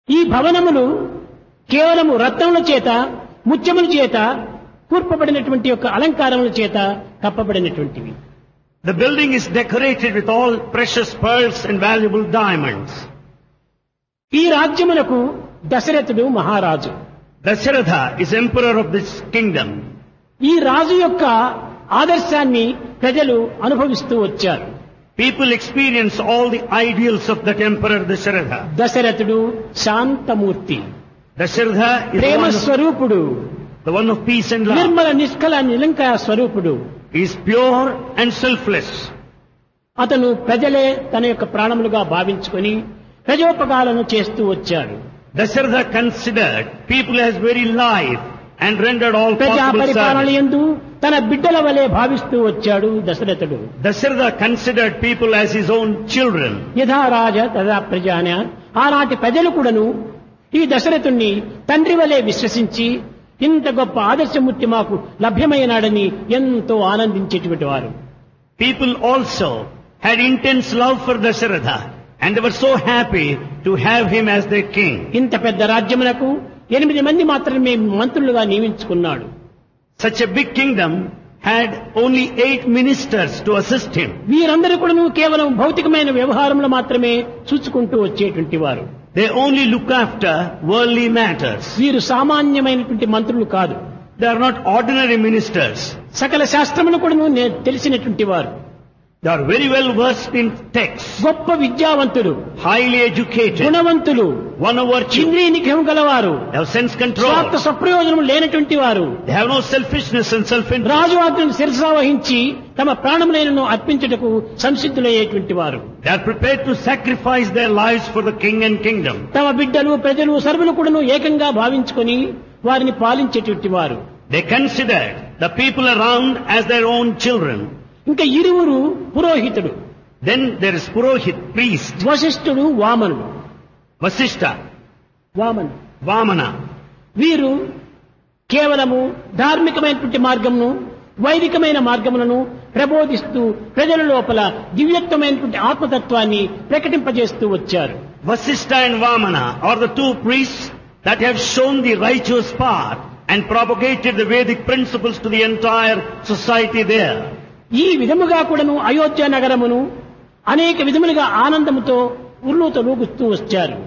ఈ భవనములు కేవలము రత్నముల చేత ముత్యముల చేత కూర్పబడినటువంటి యొక్క అలంకారముల చేత కప్పబడినటువంటివి The building is decorated with all precious pearls and valuable diamonds. ఈ రాజ్యములకు దశరథుడు మహారాజు Dasharatha is emperor of this kingdom. ఈ రాజు యొక్క ఆదర్శాన్ని ప్రజలు అనుభవిస్తూ వచ్చారు People experience all the ideals of that emperor Dasharatha. దశరథుడు శాంతమూర్తి Dasharatha is the Prema one, of, స్వరూపుడు the one of peace and love. Nirmala నిష్కల నిలంకాయ స్వరూపుడు He is pure and selfless. అతను ప్రజలే తన యొక్క ప్రాణములుగా భావించుకొని ప్రజోపకాలను చేస్తూ వచ్చాడు Dasharatha considered people as very life and rendered all ప్రజా possible పరిపాలన service. ఎందు తన బిడ్డల వలె భావిస్తూ వచ్చాడు దశరథుడు Dasharatha considered people as his own children. యథా రాజ తదా ప్రజాన ఆనాటి ప్రజలు కూడాను ఈ దశరథుణ్ణి తండ్రి వలె విశ్వసించి ఇంత గొప్ప ఆదర్శమూర్తి మాకు లభ్యమైనాడని ఎంతో ఆనందించేటువంటి వారు People also had intense love for Dasharatha and they were so happy to have him as their king. ఇంత పెద్ద రాజ్యమునకు ఎనిమిది మంది మాత్రమే మంత్రులుగా నియమించుకున్నాడు Such a big kingdom had only eight ministers to assist him. వీరందరూ కూడాను కేవలం భౌతికమైన వ్యవహారంలో మాత్రమే చూసుకుంటూ వచ్చేటువంటి వారు They only look after worldly matters. వీరు సామాన్యమైనటువంటి మంత్రులు కాదు They are not ordinary ministers. సకల శాస్త్రములు కూడాను నే- తెలిసినటువంటి వారు They are very well versed in texts, గొప్ప విద్యావంతులు highly educated, గుణవంతులు one of virtue. ఇంద్రియ నిగ్రహం గలవారు They have sense స్వార్థ control. స్వప్రయోజనం లేనటువంటి వారు They have no selfishness and self-interest. రాజు ఆజ్ఞను శిరసా వహించి తమ ప్రాణములైనను అర్పించుటకు సంసిద్ధులయ్యేటువంటి వారు They are prepared to sacrifice their lives for the king and kingdom. తమ బిడ్డలు ప్రజలు సర్వులు కూడాను ఏకంగా భావించుకొని వారిని పాలించేటువంటి వారు They considered the people around as their own children. ఇంకా ఇరువురు పురోహితుడు Then there is Purohit, priest, వశిష్ఠుడు వామనుడు Vasishta, వామను Vamana. వీరు కేవలము ధార్మికమైనటువంటి మార్గమును వైదికమైన మార్గములను ప్రబోధిస్తూ ప్రజల లోపల దివ్యత్వమైనటువంటి ఆత్మతత్వాన్ని ప్రకటింపజేస్తూ వచ్చారు Vasishta and Vamana are the two priests that have shown the righteous path and propagated the Vedic principles to the entire society there. ఈ విధముగా కూడాను అయోధ్య నగరమును అనేక విధములుగా ఆనందముతో ఉర్లూతో లూగుస్తూ వచ్చారు